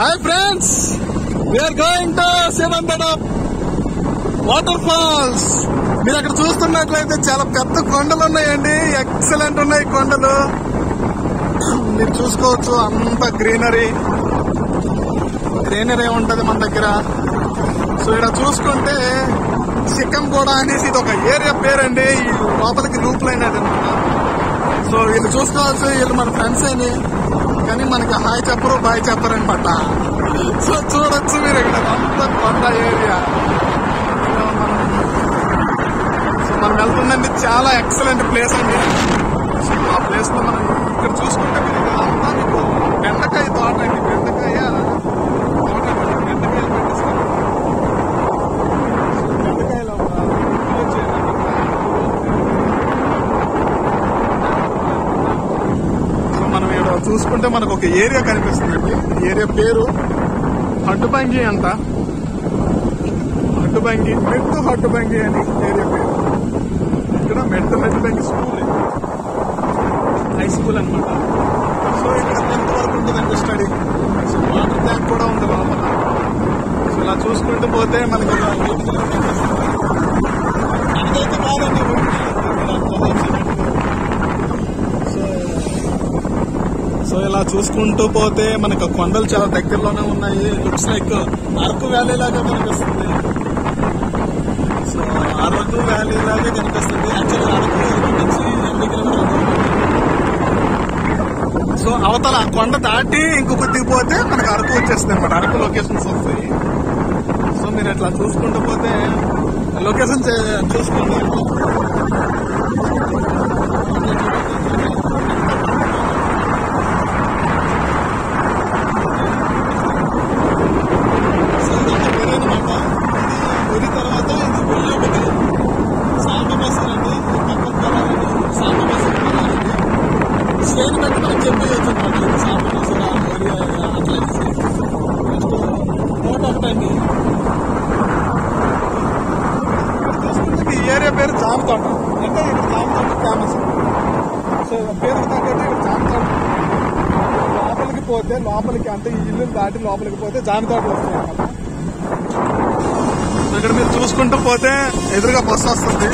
Hi friends we're going to శివంతడ water falls మీరు అక్కడ చూస్తున్నట్లయితే చాలా పెద్ద కొండలు ఉన్నాయండి ఎక్సలెంట్ ఉన్నాయి కొండలు మీరు చూసుకోవచ్చు అంత గ్రీనరీ గ్రీనరీ ఉంటది మన దగ్గర సో ఇక్కడ చూసుకుంటే సిక్కం కూడా అనేసి ఇది ఒక ఏరియా పేరండి ఈ లోపలికి లూప్ లైన్ అది సో వీళ్ళు చూసుకోవచ్చు వీళ్ళు మన ఫ్రెండ్స్ అని కానీ మనకి హాయ్ చెప్పరు బాయ్ చెప్పరు అనమాట సో చూడొచ్చు మీరు ఇక్కడ అంత కొండ ఏరియా సో మనం వెళ్తుందండి చాలా ఎక్సలెంట్ ప్లేస్ అండి సో ఆ ప్లేస్ లో మనం ఇక్కడ చూసుకుంటే మీరు ఇక్కడ అంతా మీకు బెండకాయ తోట అండి బెండకాయ తోట అండి. బెండకాయలు పెట్టేస్తారు సో బెండకాయలు ఒక కిలో చేయండి. సో మనం ఇక్కడ చూసుకుంటే మనకు ఒక ఏరియా కనిపిస్తుందండి ఈ ఏరియా పేరు హడ్డుబంగి అంట హడ్డుబంగి మెట్టు హడ్డుబంగి అని ఏరియా పేరు ఇక్కడ మెట్టు హడ్డుబంగి స్కూల్ ఇది. హై స్కూల్ అన్నమాట సో ఇక్కడ టెన్త్ వరకు ఉంటుందండి స్టడీ సో వాటర్ ట్యాంక్ కూడా ఉంది లోపల సో ఇలా చూసుకుంటూ పోతే మనకి ఒక ఇదైతే కాదండి సో సో ఇలా చూసుకుంటూ పోతే మనకు కొండలు చాలా దగ్గరలోనే ఉన్నాయి లుక్స్ లైక్ అరకు వ్యాలీ లాగా కనిపిస్తుంది సో అరకు వ్యాలీ లాగే కనిపిస్తుంది యాక్చువల్లీ అరకు ఇక్కడ నుంచి ఎన్ని కిలోమీటర్లు సో అవతల ఆ కొండ దాటి ఇంకో కొద్దిగా పోతే మనకు అరకు వచ్చేస్తుంది అనమాట అరకు లొకేషన్స్ వస్తాయి సో మీరు అట్లా చూసుకుంటూ పోతే లొకేషన్ చూసుకోండి సో ఇదంతా గుడి అనమాట ఇది గుడి తర్వాత ఇది గుడి ఒకటి సాంబ బస్సులండి పక్కన పొలాలండి సాంబ బస్సులు పొలాలండి శ్రేణి బట్టి మనం చెప్పేయచ్చు అనమాట ఇది సాంబ బస్సులు ఏరియా అట్లా నెక్స్ట్ నోట్ ఒకటండి చూసుకుంటే ఈ ఏరియా పేరు జామ తోట అంటే ఇక్కడ జామ తోట ఫేమస్ సో పేరు తగ్గట్టు ఇక్కడ జామ తోట లోపలికి పోతే లోపలికి అంటే ఈ ఇల్లు దాటి లోపలికి పోతే జామ తోటలు వస్తాయి అన్నమాట సో ఇక్కడ మీరు చూసుకుంటూ పోతే ఎదురుగా బస్సు వస్తుంది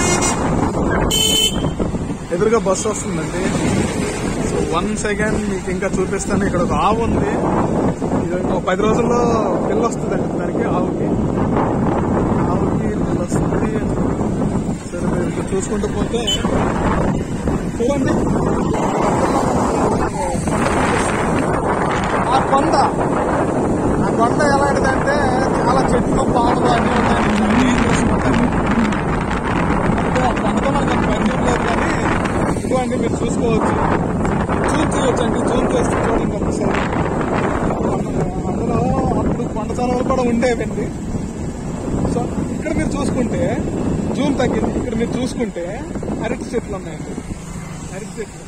ఎదురుగా బస్సు వస్తుందండి సో వన్ సెకండ్ మీకు ఇంకా చూపిస్తాను ఇక్కడ ఒక ఆవు ఉంది ఇది ఇంకో పది రోజుల్లో పిల్ల వస్తుందండి దానికి ఆవుకి ఆవుకి పిల్ల వస్తుంది సరే మీరు ఇక్కడ చూసుకుంటూ పోతే చూడండి ఆ కొండ ఆ కొండ ఎలాంటిదంటే చాలా చెట్లు పాములు అన్ని ఉన్నాయండి చాలా dangerous ఉంటుంది. అంటే ఆ కొండతో మనకు అంత పరిచయం లేదు కానీ ఇదిగోండి మీరు చూసుకోవచ్చు జూమ్ చేయొచ్చు అండి జూమ్ చేస్తే చూడండి ఒకసారి అందులో అప్పుడు కొండ చలవలు కూడా ఉండేవండి సో ఇక్కడ మీరు చూసుకుంటే జూమ్ తగ్గింది ఇక్కడ మీరు చూసుకుంటే అరటి చెట్లు ఉన్నాయండి అరటి చెట్లు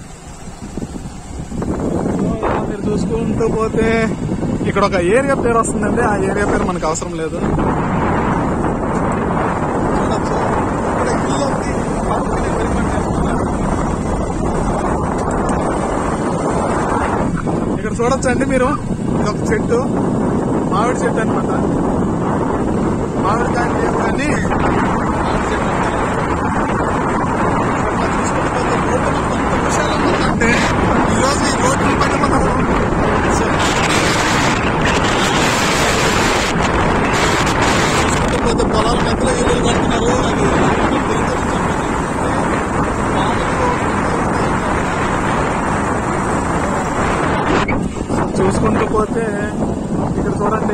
సో ఇలా మీరు చూసుకుంటూ పోతే ఇక్కడ ఒక ఏరియా పేరు వస్తుందండి ఆ ఏరియా పేరు మనకు అవసరం లేదు చూడొచ్చు ఇక్కడ ఇల్లు ఉంది పక్కనే వెల్కమ్ చేస్తున్నారు. ఇక్కడ చూడొచ్చండి మీరు ఇది ఒక చెట్టు మామిడి చెట్టు అనమాట మామిడి కాయలు లేవు కానీ మామిడి చెట్టు అన్నమాట. ఇట్లా చూసుకుంటూ పోతే రోడ్డు మొత్తం ఎంత విశాలంగా ఉందంటే ఈ రోజు ఈ రోడ్డు పైన మనం సో చూసుకుంటూ పోతే పొలాల మధ్యలో ఇల్లు కడుతున్నారు అది చూసుకుంటూ పోతే ఇక్కడ చూడండి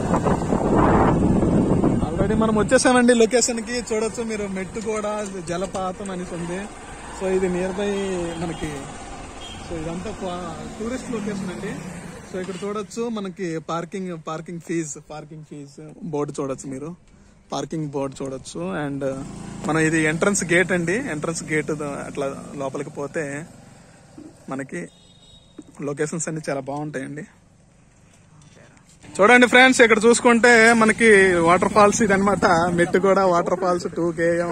ఆల్రెడీ మనం వచ్చేసామండి లొకేషన్ కి చూడొచ్చు మీరు మెట్టు కూడా జలపాతం అనేసి ఉంది సో ఇది నియర్ బై మనకి సో ఇదంతా టూరిస్ట్ లొకేషన్ అండి సో ఇక్కడ చూడొచ్చు మనకి parking parking fees parking fees board చూడొచ్చు మీరు పార్కింగ్ బోర్డు చూడొచ్చు అండ్ మనం ఇది ఎంట్రన్స్ గేట్ అండి ఎంట్రన్స్ గేట్ అట్లా లోపలికి పోతే మనకి లొకేషన్స్ అన్ని చాలా బాగుంటాయండి చూడండి ఫ్రెండ్స్ ఇక్కడ చూసుకుంటే మనకి వాటర్ ఫాల్స్ ఇది అనమాట మెట్టు కూడా వాటర్ ఫాల్స్ టూ కేఎం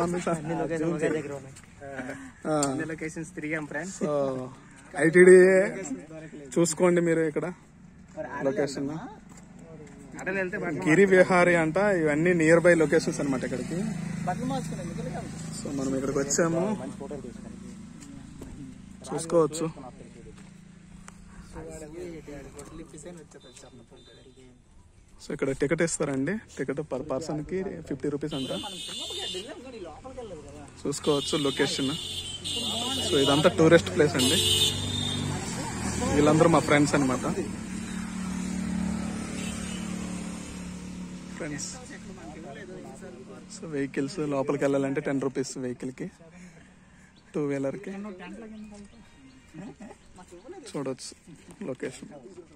అన్ని లొకేషన్స్ తిరిగాం ఫ్రెండ్స్ సో ఐటీడీ చూసుకోండి మీరు ఇక్కడ లొకేషన్ అడని వెళ్తే బట్టలు గిరి విహారీ అంట ఇవన్నీ నియర్ బై లొకేషన్స్ అనమాట ఇక్కడికి బట్టలు మార్చుకున్నాను ఎందుకంటే సో మనం ఇక్కడికి వచ్చాము చూసుకోవచ్చు బట్టలు ఇప్పిస్తే వచ్చేది సో ఇక్కడ టికెట్ ఇస్తారండి టికెట్ పర్ పర్సన్ కి ఫిఫ్టీ రూపీస్ అంట లోపలికి వెళ్ళదు కదా చూసుకోవచ్చు లొకేషన్ సో ఇదంతా టూరిస్ట్ ప్లేస్ అండి వీళ్ళందరూ మా ఫ్రెండ్స్ అన్నమాట ఫ్రెండ్స్ సో వెహికల్స్ లోపలికి వెళ్ళాలంటే టెన్ రూపీస్ వెహికల్కి టూ వీలర్కి చూడొచ్చు లొకేషన్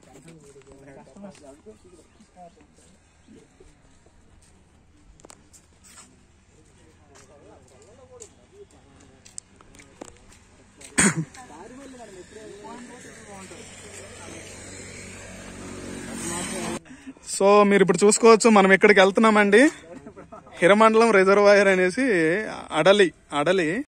సో మీరు ఇప్పుడు చూసుకోవచ్చు మనం ఇక్కడికి వెళ్తున్నామండి హిరమండలం రిజర్వాయర్ అనేసి అడలి అడలి